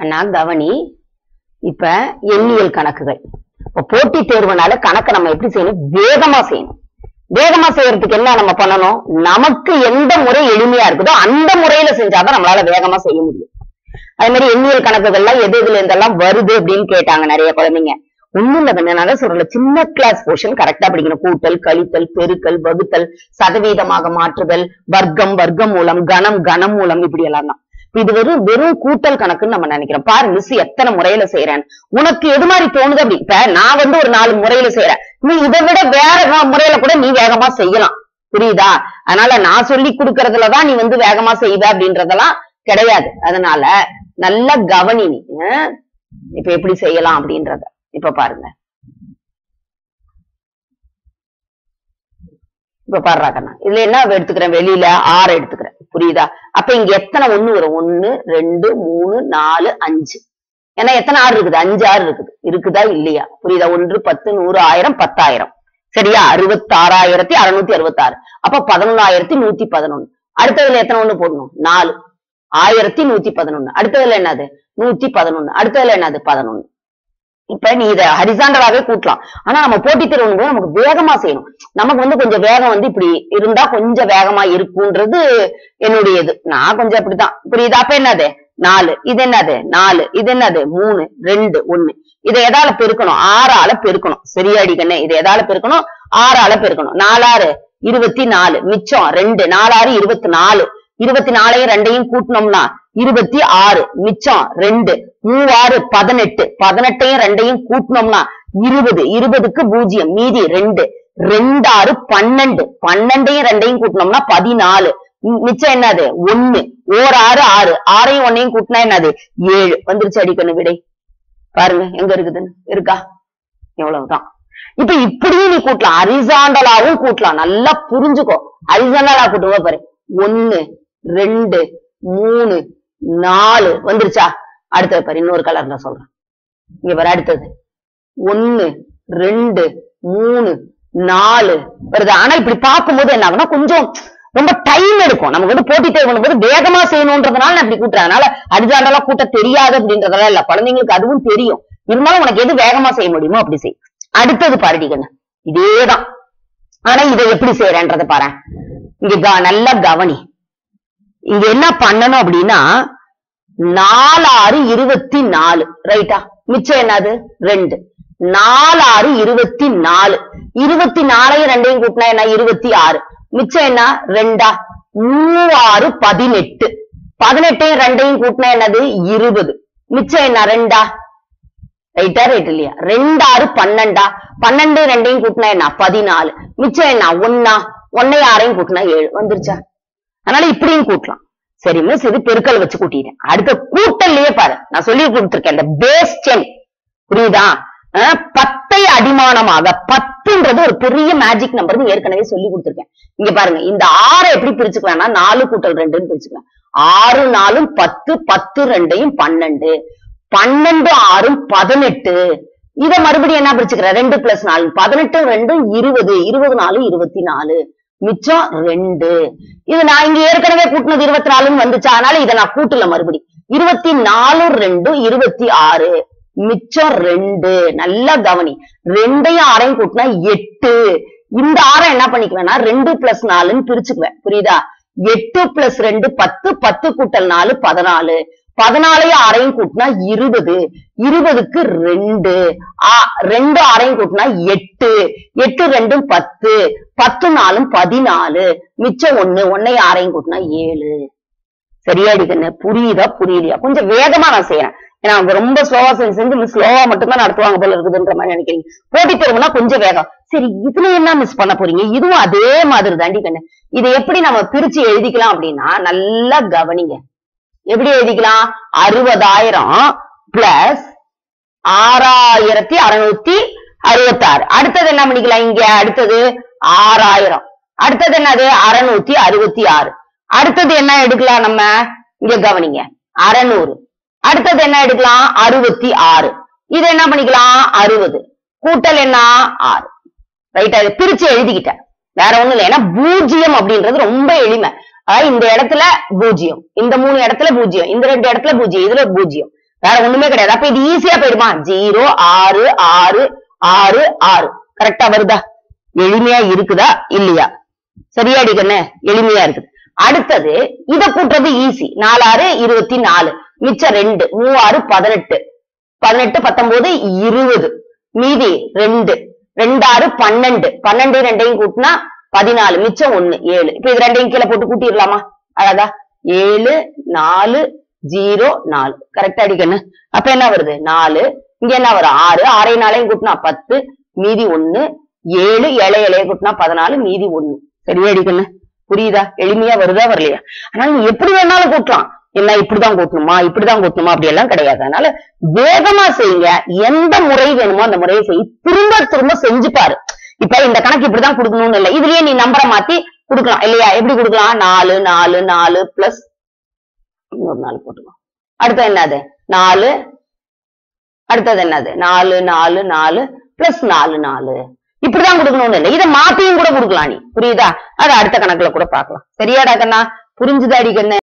அண்ணா கவனி இப்ப எண்ணியல் கணக்குகள் இப்ப போட்டித் தேர்வுனால கணக்கை நம்ம எப்படி செய்யணும் வேகமா செய்யணும் வேகமா செய்யறதுக்கு என்ன நம்ம பண்ணணும் நமக்கு எந்த முறை எளிமையா இருக்குதோ அந்த முறையில செஞ்சாதான் நம்மளால வேகமா செய்ய முடியும் அதே மாதிரி எண்ணியல் கணக்குகள்லாம் எது எதுல இருந்தெல்லாம் வருது அப்படின்னு கேட்டாங்க நிறைய குழந்தைங்க ஒண்ணும் இல்ல கண்ணனால சொல்றல சின்ன கிளாஸ் போர்ஷன் கரெக்டா படிக்கணும் கூட்டல் கழித்தல் பெருக்கல் வகுத்தல் சதவீதமாக மாற்றுதல் வர்க்கம் வர்க்கம் மூலம் கணம் கணம் மூலம் இப்படி எல்லாம் தான் இது வெறும் வெறும் கூட்டல் கணக்குன்னு நம்ம நினைக்கிறோம் பாரு மிஸ் எத்தனை முறையில செய்யறேன் உனக்கு எது மாதிரி தோணுது அப்படி இப்ப நான் வந்து ஒரு நாலு முறையில செய்யறேன் நீ இதை விட வேற வ- முறையில கூட நீ வேகமா செய்யலாம் புரியுதா அதனால நான் சொல்லி கொடுக்கறதுலதான் நீ வந்து வேகமா செய்வ அப்படின்றதெல்லாம் கிடையாது அதனால நல்லா கவனி நீ ஆஹ்? இப்ப எப்படி செய்யலாம் அப்படின்றத இப்ப பாருங்க இப்ப பாடுறா கண்ணா இதுல என்ன எடுத்துக்கிறேன் வெளியில ஆறு எடுத்துக்கிறேன் புரியுதா அப்ப இங்க எத்தனை ஒண்ணு வரும் ஒண்ணு ரெண்டு மூணு நாலு அஞ்சு ஏன்னா எத்தனை ஆறு இருக்குது அஞ்சு ஆறு இருக்குது இருக்குதா இல்லையா புரியுதா ஒன்று பத்து நூறு ஆயிரம் பத்தாயிரம் சரியா அறுபத்தாறாயிரத்தி அறுநூத்தி அறுபத்தாறு அப்ப பதினொன்னாயிரத்தி நூத்தி பதினொன்னு அடுத்ததுல எத்தனை ஒண்ணு போடணும் நாலு ஆயிரத்தி நூத்தி பதினொன்னு அடுத்ததுல என்னது நூத்தி பதினொன்னு அடுத்ததுல என்னது பதினொன்னு இப்ப நீ இத ஹரிசாண்டலாவே கூட்டலாம் ஆனா நம்ம போட்டித் தேர்வு போது நமக்கு வேகமா செய்யணும் நமக்கு வந்து கொஞ்சம் வேகம் வந்து இப்படி இருந்தா கொஞ்சம் வேகமா இருக்கும்ன்றது என்னுடைய இது நான் கொஞ்சம் அப்படித்தான் புரியுதா அப்ப என்னது நாலு இது என்னது நாலு இது என்னது மூணு ரெண்டு ஒண்ணு இதை எதால பெருக்கணும் ஆறால பெருக்கணும் சரியாடி கண்ணே இதை எதால பெருக்கணும் ஆறால பெருக்கணும் நாலாறு இருபத்தி நாலு மிச்சம் ரெண்டு நாலாறு இருபத்தி நாலு இருபத்தி நாலையும் ரெண்டையும் கூட்டினோம்னா இருபத்தி ஆறு மிச்சம் ரெண்டு மூவாறு பதினெட்டு பதினெட்டையும் ரெண்டையும் கூட்டினோம்னா இருபது இருபதுக்கு பூஜ்ஜியம் மீதி ரெண்டு ரெண்டாறு பன்னெண்டு பன்னெண்டையும் ரெண்டையும் கூட்டினோம்னா பதினாலு மி- மிச்சம் என்னது ஒண்ணு ஓர் ஆறு ஆறு ஆறையும் ஒன்னையும் கூட்டினா என்னது ஏழு வந்துருச்சு அடிக்கணும் விடை பாருங்க எங்க இருக்குதுன்னு இருக்கா எவ்வளவுதான் இப்ப இப்படியும் நீ கூட்டலாம் அரிசாண்டலாவும் கூட்டலாம் நல்லா புரிஞ்சுக்கோ அரிசாண்டலா கூட்டுங்க பாரு ஒண்ணு ரெண்டு மூணு நாலு வந்துருச்சா அடுத்தது பாரு இன்னொரு கலர்ல சொல்றேன் இங்க பாரு அடுத்தது ஒண்ணு ரெண்டு மூணு நாலு வருது ஆனா இப்படி பார்க்கும்போது என்ன ஆகும்னா கொஞ்சம் ரொம்ப டைம் எடுக்கும் நமக்கு வந்து போட்டி தேர்வு பண்ணும்போது வேகமா செய்யணுன்றதுனால நான் இப்படி கூட்டுறேன் அதனால அரிசாண்டலா கூட்ட தெரியாது அப்படின்றதெல்லாம் இல்ல குழந்தைங்களுக்கு அதுவும் தெரியும் இருந்தாலும் உனக்கு எது வேகமா செய்ய முடியுமோ அப்படி செய் அடுத்தது பாருடி கண்ணு இதேதான் ஆனா இதை எப்படி செய்யறேன்றத பாரு இங்க க- நல்லா கவனி இங்க என்ன பண்ணணும் அப்படின்னா நாலாறு இருபத்தி நாலு ரைட்டா மிச்சம் என்னது ரெண்டு நாலாறு இருபத்தி நாலு இருபத்தி நாலையும் ரெண்டையும் கூட்டினா என்ன இருபத்தி ஆறு மிச்சம் என்ன ரெண்டா மூவாறு பதினெட்டு பதினெட்டையும் ரெண்டையும் கூட்டினா என்னது இருபது மிச்சம் என்ன ரெண்டா ரைட்டா ரைட் இல்லையா ரெண்டாறு பன்னெண்டா பன்னெண்டு ரெண்டையும் கூட்டினா என்ன பதினாலு மிச்சம் என்ன ஒன்னா ஒன்னையும் ஆறையும் கூட்டினா ஏழு வந்துருச்சா அதனால இப்படியும் கூட்டலாம் சரி மிஸ் இது பெருக்கல் வச்சு கூட்டிட்டேன் அடுத்த கூட்டல்லையே பாரு நான் சொல்லி கொடுத்திருக்கேன் இந்த பேஸ் டென் புரியுதா அஹ் பத்தை அடிமானமாக பத்துன்றது ஒரு பெரிய மேஜிக் நம்பர்னு ஏற்கனவே சொல்லி கொடுத்திருக்கேன் இங்க பாருங்க இந்த ஆறை எப்படி பிரிச்சுக்கலாம்னா நாலு கூட்டல் ரெண்டுன்னு பிரிச்சுக்கலாம் ஆறு நாலும் பத்து பத்து ரெண்டையும் பன்னெண்டு பன்னெண்டு ஆறும் பதினெட்டு இத மறுபடியும் என்ன பிரிச்சுக்கிறேன் ரெண்டு பிளஸ் நாலு பதினெட்டு ரெண்டும் இருபது இருபது நாலு இருபத்தி நாலு மிச்சம் ரெண்டு இது நான் இங்க ஏற்கனவே கூட்டினது இருபத்தி நாலுன்னு வந்துச்சு அதனால இதை நான் கூட்டல மறுபடி இருபத்தி நாலு ரெண்டும் இருபத்தி ஆறு மிச்சம் ரெண்டு நல்லா கவனி ரெண்டையும் ஆறையும் கூட்டினா எட்டு இந்த ஆறை என்ன பண்ணிக்குவேன்னா ரெண்டு பிளஸ் நாலுன்னு பிரிச்சுக்குவேன் புரியுதா எட்டு பிளஸ் ரெண்டு பத்து பத்து கூட்டல் நாலு பதினாலு பதினாலையும் ஆறையும் கூட்டினா இருபது இருபதுக்கு ரெண்டு ஆ, ரெண்டு ஆறையும் கூட்டினா எட்டு எட்டு ரெண்டும் பத்து பத்து நாலும் பதினாலு மிச்சம் ஒண்ணு ஒன்னையும் ஆறையும் கூட்டினா ஏழு சரியாடி கண்ணு புரியுதா புரியலையா கொஞ்சம் வேகமா நான் செய்யறேன் ஏன்னா அவங்க ரொம்ப ஸ்லோவா செஞ்சு செஞ்சு ஸ்லோவா மட்டும்தான் நடத்துவாங்க போல இருக்குதுன்ற மாதிரி நினைக்கிறீங்க போட்டி தேர்வுனா கொஞ்சம் வேகம் சரி இதுல என்ன மிஸ் பண்ண போறீங்க இதுவும் அதே மாதிரி தாண்டி கண்ணு இதை எப்படி நம்ம பிரிச்சு எழுதிக்கலாம் அப்படின்னா நல்லா கவனிங்க எப்படி எழுதிக்கலாம் அறுபதாயிரம் பிளஸ் ஆறாயிரத்தி அறுநூத்தி அறுபத்தாறு அடுத்தது என்ன பண்ணிக்கலாம் இங்க அடுத்தது ஆறாயிரம் அடுத்தது என்னது அறுநூத்தி அறுபத்தி ஆறு அடுத்தது என்ன எடுக்கலாம் நம்ம இங்க கவனிங்க அறநூறு அடுத்தது என்ன எடுக்கலாம் அறுபத்தி ஆறு இது என்ன பண்ணிக்கலாம் அறுபது கூட்டல் என்ன ஆறு ரைட் அது பிரிச்சு எழுதிக்கிட்டேன் வேற ஒண்ணும் இல்லை ஏன்னா பூஜ்ஜியம் அப்படின்றது ரொம்ப எளிமை அதாவது இந்த இடத்துல பூஜ்ஜியம் இந்த மூணு இடத்துல பூஜ்ஜியம் இந்த ரெண்டு இடத்துல பூஜ்ஜியம் இதுல பூஜ்ஜியம் வேற ஒண்ணுமே கிடையாது அப்ப இது ஈஸியா போயிடுமா ஜீரோ ஆறு ஆறு ஆறு ஆறு கரெக்டா வருதா எளிமையா இருக்குதா இல்லையா சரியாடி கண்ணு எளிமையா இருக்குது அடுத்தது இத கூட்டுறது ஈஸி நாலாறு இருபத்தி நாலு மிச்சம் ரெண்டு மூவாறு பதினெட்டு பதினெட்டு பத்தொன்பது இருபது மீதி ரெண்டு ரெண்டாறு பன்னெண்டு பன்னெண்டு ரெண்டையும் கூட்டினா பதினாலு மிச்சம் ஒண்ணு ஏழு இப்ப இது ரெண்டையும் கீழே போட்டு கூட்டிடலாமா அழகா ஏழு நாலு ஜீரோ நாலு கரெக்டா அடிக்கணும் அப்ப என்ன வருது நாலு இங்க என்ன வரும் ஆறு ஆறை நாளையும் கூட்டினா பத்து மீதி ஒண்ணு ஏழு ஏழை இலைய கூட்டினா பதினாலு மீதி ஒண்ணு சரியா அடிக்கணும் புரியுதா எளிமையா வருதா வரலையா அதனால நீ எப்படி வேணாலும் கூட்டலாம் என்ன இப்படிதான் கூட்டணுமா இப்படிதான் கூட்டணுமா அப்படி எல்லாம் கிடையாது அதனால வேகமா செய்யுங்க எந்த முறை வேணுமோ அந்த முறையை செய் திரும்ப திரும்ப செஞ்சு பாரு இப்ப இந்த கணக்கு இப்படிதான் கொடுக்கணும்னு இல்லை இதுலயே நீ நம்பரை மாத்தி கொடுக்கலாம் இல்லையா எப்படி கொடுக்கலாம் நாலு நாலு நாலு பிளஸ் இன்னொரு நாலு போட்டுக்கலாம் அடுத்தது என்னது நாலு அடுத்தது என்னது நாலு நாலு நாலு பிளஸ் நாலு நாலு இப்படிதான் கொடுக்கணும்னு இல்லை இதை மாத்தியும் கூட கொடுக்கலாம் நீ புரியுதா அது அடுத்த கணக்குல கூட பார்க்கலாம் சரியாடா கண்ணா புரிஞ்சுதாடி கண்ணு